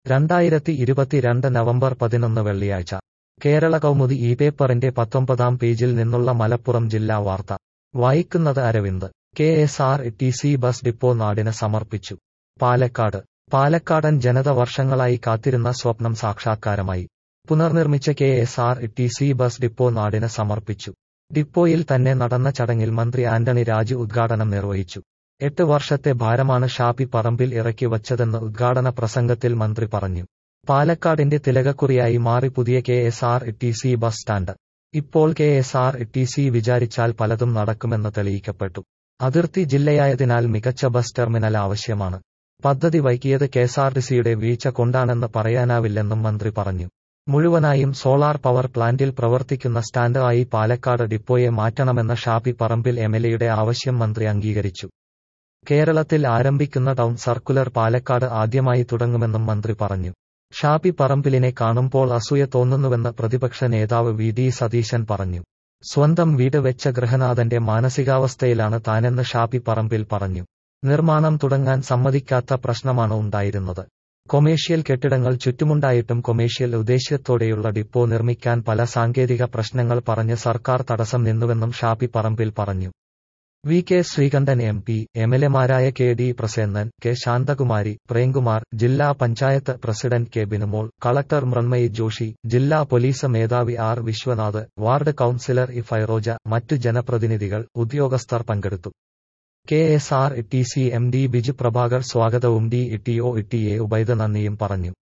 രണ്ടായിരത്തി ഇരുപത്തിരണ്ട് നവംബർ പതിനൊന്ന് വെള്ളിയാഴ്ച കേരള കൗമുദി ഈ പേപ്പറിന്റെ പത്തൊമ്പതാം പേജിൽ നിന്നുള്ള മലപ്പുറം ജില്ലാ വാർത്ത വായിക്കുന്നത് Aravind K S R T C bus depot നാടിന് സമർപ്പിച്ചു പാലക്കാട് പാലക്കാടൻ ജനത വർഷങ്ങളായി കാത്തിരുന്ന സ്വപ്നം സാക്ഷാത്കാരമായി പുനർനിർമ്മിച്ച K S R T C bus depot നാടിന് സമർപ്പിച്ചു ഡിപ്പോയിൽ തന്നെ നടന്ന ചടങ്ങിൽ മന്ത്രി ആന്റണി രാജു ഉദ്ഘാടനം നിർവഹിച്ചു എട്ട് വർഷത്തെ ഭാരമാണ് ഷാപ്പി പറമ്പിൽ ഇറക്കി വച്ചതെന്ന് ഉദ്ഘാടന പ്രസംഗത്തിൽ മന്ത്രി പറഞ്ഞു പാലക്കാടിന്റെ തിലകക്കുറിയായി മാറി പുതിയ K S R T C bus stand ഇപ്പോൾ K S R T C വിചാരിച്ചാൽ പലതും നടക്കുമെന്ന് തെളിയിക്കപ്പെട്ടു അതിർത്തി ജില്ലയായതിനാൽ മികച്ച ബസ് ടെർമിനൽ ആവശ്യമാണ് പദ്ധതി വൈകിയത് കെഎസ്ആർടിസിയുടെ വീഴ്ച കൊണ്ടാണെന്ന് പറയാനാവില്ലെന്നും മന്ത്രി പറഞ്ഞു മുഴുവനായും സോളാർ പവർ പ്ലാന്റിൽ പ്രവർത്തിക്കുന്ന സ്റ്റാൻഡ് ആയി പാലക്കാട് ഡിപ്പോയെ മാറ്റണമെന്ന ഷാപ്പി പറമ്പിൽ എംഎൽഎയുടെ ആവശ്യം മന്ത്രി അംഗീകരിച്ചു കേരളത്തിൽ ആരംഭിക്കുന്ന ടൗൺ സർക്കുലർ പാലക്കാട് ആദ്യമായി തുടങ്ങുമെന്നും മന്ത്രി പറഞ്ഞു ഷാപ്പി പറമ്പിലിനെ കാണുമ്പോൾ അസൂയ തോന്നുന്നുവെന്ന് പ്രതിപക്ഷ നേതാവ് വി ഡി സതീശൻ പറഞ്ഞു സ്വന്തം വീട് വെച്ച ഗൃഹനാഥന്റെ മാനസികാവസ്ഥയിലാണ് താനെന്ന് ഷാപ്പി പറമ്പിൽ പറഞ്ഞു നിർമ്മാണം തുടങ്ങാൻ സമ്മതിക്കാത്ത പ്രശ്നമാണ് ഉണ്ടായിരുന്നത് കൊമേഴ്ഷ്യൽ കെട്ടിടങ്ങൾ ചുറ്റുമുണ്ടായിട്ടും കൊമേഴ്ഷ്യൽ ഉദ്ദേശ്യത്തോടെയുള്ള ഡിപ്പോ നിർമ്മിക്കാൻ പല സാങ്കേതിക പ്രശ്നങ്ങൾ പറഞ്ഞ് സർക്കാർ തടസ്സം നിന്നുവെന്നും ഷാപ്പി പറമ്പിൽ പറഞ്ഞു V K Sreekandan M P എംഎൽഎമാരായ K D Prasenan K Santhakumari Premkumar ജില്ലാ panchayat president K Binumol collector Mrunmai Joshi ജില്ലാ പോലീസ് മേധാവി R Viswanath ward councillor E Fairoja മറ്റു ജനപ്രതിനിധികൾ ഉദ്യോഗസ്ഥർ പങ്കെടുത്തു K S R T C M D Biju Prabhakar സ്വാഗതവും D T O T A Ubaid നന്ദിയും പറഞ്ഞു